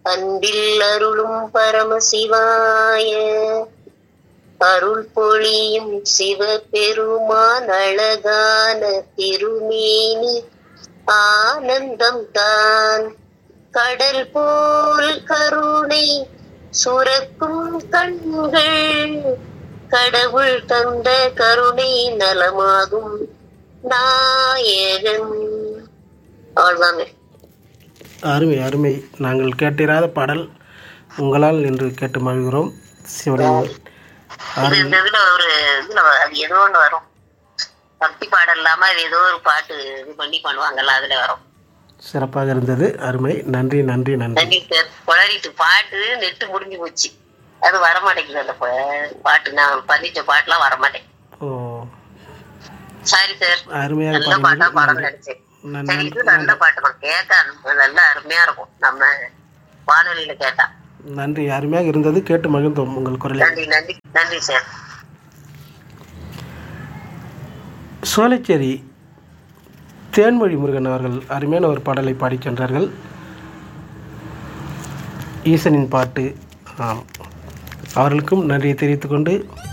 அன்பில் அருளும் பரமசிவாய அருள் பொழியும் சிவபெருமான் அழகான திருமேனி ஆனந்தம் தான் கடல் போல் கருணை சுரக்கும் கண்கள் கடவுள் தந்த கருணை நலமாகும் நாயகன் அவ்வளவுதாங்க அருமை அருமை நாங்கள் கேட்டிராத பாடல் உங்களால் இன்று கேட்டு மகிழ்கிறோம் சிவலிங்கம் இது இந்த இதுல ஒரு இதுல வ- அது ஏதோ ஒண்ணு வரும் பக்தி பாடல் இல்லாம அது ஏதோ ஒரு பாட்டு இது பண்ணி பண்ணுவாங்கல்ல அதுல வரும் சிறப்பாக இருந்தது அருமை நன்றி நன்றி நன்றி நன்றி சார் குளறிட்டு பாட்டு நெட்டு முடிஞ்சு போச்சு அது வர மாட்டேங்குது அந்த பா- பாட்டு நான் பதிச்ச பாட்டுலாம் வர மாட்டேங்குது ஓ சாரி சார் அருமையாக நல்ல பாட்டா பாடினீர்கள் பாடம் நன்றி நினைச்சேன் நன்- சரி இது நல்ல பாட்டு தான் கேட்க நல்ல அருமையா இருக்கும் நம்ம வானொலியில கேட்டா நன்றி அருமையாக இருந்தது கேட்டு மகிழ்ந்தோம் உங்கள் குரலை நன்றி நன்றி நன்றி சார் சோலைச்சேரி தேன்மொழி முருகன் அவர்கள் அருமையான ஒரு பாடலை பாடிச் சென்றார்கள் ஈசனின் பாட்டு ஆம் அவர்களுக்கும் நன்றியை தெரிவித்துக்கொண்டு